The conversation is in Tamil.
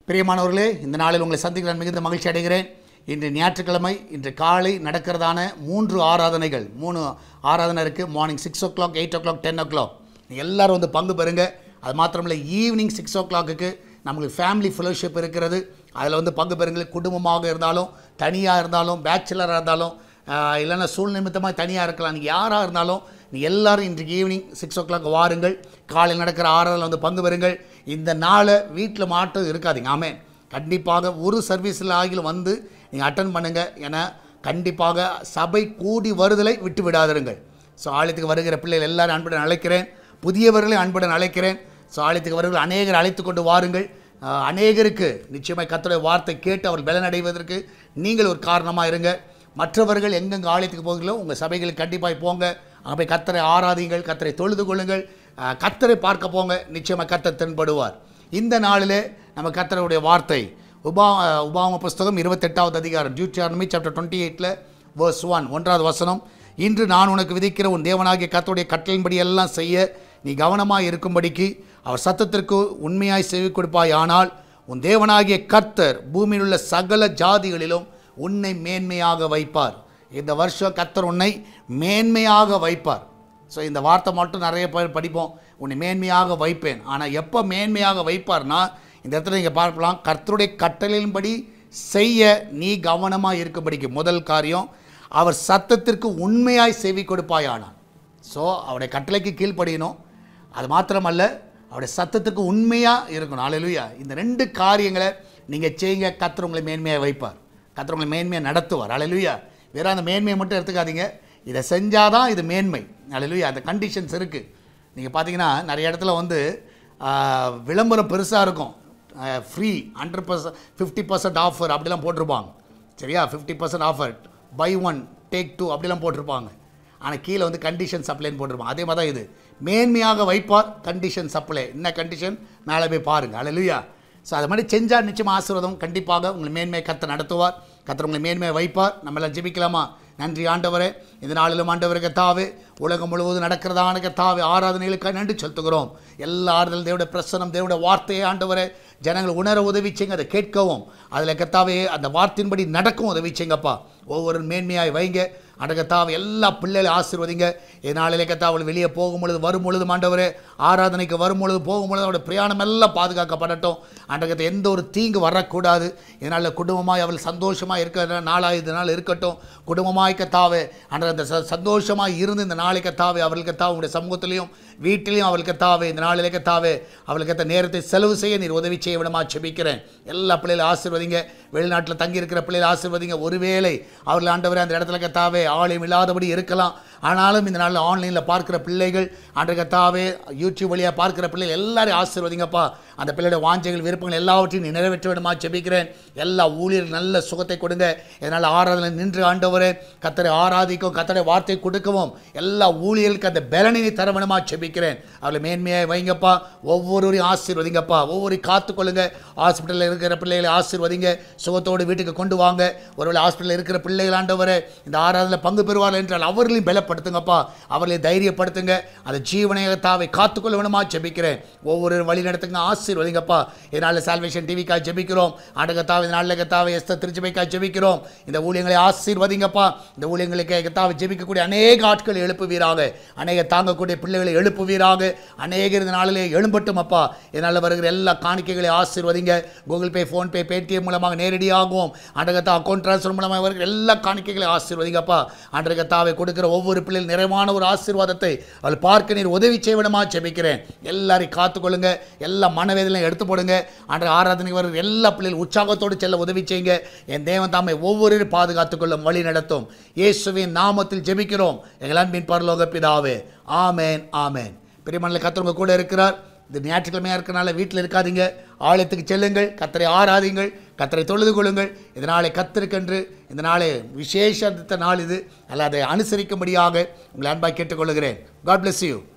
பிரியமானவர்களே இந்த நாளில் உங்களை சந்திக்க நான் மிகுந்த மகிழ்ச்சி அடைகிறேன் இன்று ஞாயிற்றுக்கிழமை இன்று காலை நடக்கிறதான மூன்று ஆராதனைகள் மூணு ஆராதனை இருக்குது morning six o'clock eight o'clock ten o'clock எல்லோரும் வந்து பங்கு பெறுங்க அது மாத்திரமில்லை ஈவினிங் சிக்ஸ் ஓ கிளாக்குக்கு நம்மளுக்கு ஃபேமிலி ஃபெலோஷிப் இருக்கிறது அதில் வந்து பங்கு பெறுங்கள் குடும்பமாக இருந்தாலும் தனியாக இருந்தாலும் பேச்சுலராக இருந்தாலும் ஆஹ் இல்லைன்னா சூழ்நிமித்தமாக தனியாக இருக்கலாம் நீங்கள் யாராக இருந்தாலும் நீ எல்லாரும் இன்றைக்கு ஈவினிங் சிக்ஸ் ஓ கிளாக் வாருங்கள் காலையில் நடக்கிற ஆறாவில் வந்து பங்கு பெறுங்கள் இந்த நாளை வீட்டில் மாட்டும் இருக்காதீங்க ஆமே கண்டிப்பாக ஒரு சர்வீஸில் ஆகிலும் வந்து நீங்கள் அட்டன் பண்ணுங்கள் ஏன்னா கண்டிப்பாக சபை கூடி வருதலை விட்டு விடாதிருங்கள் ஸோ ஆலயத்துக்கு வருகிற பிள்ளைகள் எல்லாரும் அன்புடன் அழைக்கிறேன் புதியவர்களை அன்புடன் அழைக்கிறேன் ஸோ ஆலயத்துக்கு வருகிற அநேகர் அழைத்து கொண்டு வாருங்கள் ஆஹ் அநேகருக்கு நிச்சயமாக கர்த்தருடைய வார்த்தை கேட்டு அவர் பலனடைவதற்கு நீங்கள் ஒரு காரணமாக இருங்க மற்றவர்கள் எங்கெங்கே ஆலயத்துக்கு போகிறீங்களோ உங்கள் சபைகளுக்கு கண்டிப்பாக போங்க அங்கே போய் கத்தரை ஆராதிங்கள் கத்தரை தொழுது கொள்ளுங்கள் ஆஹ் கத்தரை பார்க்க போங்க நிச்சயமாக கத்தர் தென்படுவார் இந்த நாளிலே நம்ம கத்தருடைய வார்த்தை உபா உபாம புஸ்தகம் இருபத்தெட்டாவது அதிகாரம் டியூட்டியானமி சாப்டர் டுவெண்ட்டி எயிட்டில் வேர்ஸ் ஒன் ஒன்றாவது வசனம் இன்று நான் உனக்கு விதிக்கிற உன் தேவனாகிய கர்த்தருடைய கட்டளையின்படி எல்லாம் செய்ய நீ கவனமாக இருக்கும்படிக்கு அவர் சத்தத்திற்கு உண்மையாய் செவி கொடுப்பாய் ஆனால் உன் தேவனாகிய கர்த்தர் பூமியில் உள்ள சகல ஜாதிகளிலும் உன்னை மேன்மையாக வைப்பார் இந்த வருஷம் கர்த்தர் உன்னை மேன்மையாக வைப்பார் ஸோ இந்த வார்த்தை மட்டும் நிறைய பேர் படிப்போம் உன்னை மேன்மையாக வைப்பேன் ஆனால் எப்போ மேன்மையாக வைப்பார்னா இந்த இடத்துல நீங்கள் பார்க்கலாம் கர்த்தருடைய கட்டளையின்படி செய்ய நீ கவனமாக இருக்கும்படிக்கு முதல் காரியம் அவர் சத்தத்திற்கு உண்மையாய் செவி கொடுப்பாயானான் ஸோ அவருடைய கட்டளைக்கு கீழ்ப்படியணும் அது மாத்திரமல்ல அவருடைய சத்தத்துக்கு உண்மையாக இருக்கணும் அலையிலுயா இந்த ரெண்டு காரியங்களை நீங்கள் செய்யுங்க கர்த்தர் உங்களை மேன்மையாக வைப்பார் கர்த்தர் உங்களை மேன்மையாக நடத்துவார் அலையிலுயா வெறும் அந்த மேன்மையை மட்டும் எடுத்துக்காதீங்க இதை செஞ்சால் தான் இது மேன்மை அலையிலுயா அந்த கண்டிஷன்ஸ் இருக்குது நீங்கள் பார்த்தீங்கன்னா நிறைய இடத்துல வந்து ஆஹ், விளம்பரம் பெருசாக இருக்கும் free hundred percent fifty percent offer அப்படிலாம் போட்டிருப்பாங்க சரியா fifty percent offer buy one take two அப்படிலாம் போட்டிருப்பாங்க ஆனால் கீழே வந்து கண்டிஷன் சப்ளைன்னு போட்டிருப்பாங்க அதே மாதிரி தான் இது மேன்மையாக வைப்பார் கண்டிஷன் சப்ளை என்ன கண்டிஷன் மேலே போய் பாருங்கள் அலையிலுயா ஸோ அது மாதிரி செஞ்சால் நிச்சயமாக ஆசீர்வாதம் கண்டிப்பாக உங்களை மேன்மையை கத்த நடத்துவார் கத்தர் உங்களை மேன்மையை வைப்பார் நம்ம எல்லாம் ஜெபிக்கலாமா நன்றி ஆண்டவரே இந்த நாளிலும் ஆண்டவரே கத்தாவே உலகம் முழுவதும் நடக்கிறதான கத்தாவே ஆராதனைகளுக்காக நன்றி செலுத்துகிறோம் எல்லா ஆறுதல் தேவடைய பிரசனம் தேவடைய வார்த்தையை ஆண்டவரே ஜனங்கள் உணர உதவி செய்யுங்க அதை கேட்கவும் அதில் கத்தாவே அந்த வார்த்தையின்படி நடக்கும் உதவி செய்யுங்கப்பா ஒவ்வொரு மேன்மையாய் வைங்க அடகத்தாவை எல்லா பிள்ளைகளை ஆசீர்வதிங்க இதனாலே கத்தா அவள் வெளியே போகும் பொழுது வரும் பொழுது ஆண்டவரே ஆராதனைக்கு வரும் பொழுது போகும் பொழுது அவருடைய பிரயாணம் எல்லாம் பாதுகாக்கப்படட்டும் அண்டகத்தை எந்த ஒரு தீங்கு வரக்கூடாது இதனால் குடும்பமாய் அவள் சந்தோஷமாக இருக்கிற நாளாக இது நாள் இருக்கட்டும் குடும்பமாய் கத்தாவே அன்ற அந்த ச சந்தோஷமாக இருந்து இந்த நாளை கத்தாவே அவளுக்கு கத்தாவே உங்களுடைய சமூகத்திலையும் வீட்டிலையும் அவளுக்கு கத்தாவே இந்த நாளிலே கத்தாவே அவளுக்கு அந்த நேரத்தை செலவு செய்ய நீர் உதவி செய்ய விடமா செபிக்கிறேன் எல்லா பிள்ளைகளும் ஆசீர்வதிங்க வெளிநாட்டில் தங்கி இருக்கிற பிள்ளைகளை ஆசீர்வதிங்க ஒருவேளை அவர்கள் ஆண்டவரே அந்த இடத்துல கத்தாவே ஆலயம் இல்லாதபடி இருக்கலாம் ஆனாலும் இந்த நாளில் ஆன்லைனில் பார்க்குற பிள்ளைகள் ஆண்டு கத்தாவே யூடியூப் வழியாக பார்க்குற பிள்ளைகள் எல்லாரையும் ஆசீர்வதிங்கப்பா அந்த பிள்ளையோட வாஞ்சைகள் விருப்பங்கள் எல்லாவற்றையும் நீ நிறைவேற்ற விடமா செபிக்கிறேன் எல்லா ஊழியர்கள் நல்ல சுகத்தை கொடுங்க இதனால் ஆராதனை நின்று ஆண்டவரே கத்தரை ஆராதிக்கும் கத்தரை வார்த்தை கொடுக்கவும் எல்லா ஊழியர்களுக்கு அந்த பலனை தர வேணுமா செபிக்கிறேன் அவளை மேன்மையாக வைங்கப்பா ஒவ்வொருவரையும் ஆசீர்வதிங்கப்பா ஒவ்வொரு காத்துக்கொள்ளுங்க ஹாஸ்பிட்டலில் இருக்கிற பிள்ளைகளை ஆசீர்வதிங்க சுகத்தோடு வீட்டுக்கு கொண்டு வாங்க ஒருவேளை ஹாஸ்பிட்டலில் இருக்கிற பிள்ளைகள் ஆண்டவரே இந்த ஆராதனை பங்கு பெறுவார்கள் என்றால் அவர்களையும் பலப்படுத்துங்கப்பா அவர்களை தைரியப்படுத்துங்க அந்த ஜீவனையத்தாவை காத்துக்கொள்ள வேணுமா ஜெபிக்கிறேன் ஒவ்வொரு வழி நடத்துங்க ஆசீர்வதிங்கப்பா இதனால் சால்வேஷன் டிவிக்காக ஜெபிக்கிறோம் ஆண்டகத்தாவை இந்த நாளில் கத்தாவை எஸ்த திருச்சபைக்காக ஜெபிக்கிறோம் இந்த ஊழியங்களை ஆசீர்வதிங்கப்பா இந்த ஊழியங்களுக்கு கத்தாவை ஜெபிக்கக்கூடிய அநேக ஆட்களை எழுப்புவீராக அநேக தாங்கக்கூடிய பிள்ளைகளை எழுப்புவீராக அநேகர் இந்த நாளிலே எழும்பட்டும் அப்பா இதனால் வருகிற எல்லா காணிக்கைகளை ஆசீர்வதிங்க கூகுள் பே ஃபோன்பே பேடிஎம் மூலமாக நேரடியாகவும் ஆண்டகத்தா அக்கௌண்ட் ட்ரான்ஸ்ஃபர் மூலமாக வருகிற எல்லா காணிக்கைகளை ஆசீர்வதிங்கப்பா ஆண்டகத்தாவை கொடுக்கிற ஒவ்வொரு பிள்ளைகள் நிறைவான ஒரு ஆசீர்வாதத்தை அவள் பார்க்க நீர் உதவி செய்விடமா ஜெபிக்கிறேன் எல்லாரையும் காத்துக்கொள்ளுங்க எல்லா மனவேதனையும் எடுத்து போடுங்க அன்றைய ஆராதனைக்கு வருகிற எல்லா பிள்ளைகள் உற்சாகத்தோடு செல்ல உதவி செய்யுங்க என் தேவன் தாமை ஒவ்வொரு பாதுகாத்துக்கொள்ளும் வழி நடத்தும் இயேசுவின் நாமத்தில் ஜெபிக்கிறோம் எங்கள் அன்பின் பரலோக பிதாவே ஆமேன் ஆமேன் பெரியமனில் கத்தவங்க கூட இருக்கிறார் இது ஞாயிற்றுக்கிழமையாக இருக்கனால வீட்டில் இருக்காதீங்க ஆலயத்துக்கு செல்லுங்கள் கத்தரை ஆராதிங்கள் கத்தரை தொழுது கொள்ளுங்கள் இந்த நாளை கத்திருக்கென்று இந்த நாளை விசேஷத்த நாள் இது அல்ல அதை அனுசரிக்கும்படியாக உங்களை அன்பாக கேட்டுக்கொள்கிறேன் காட் bless யூ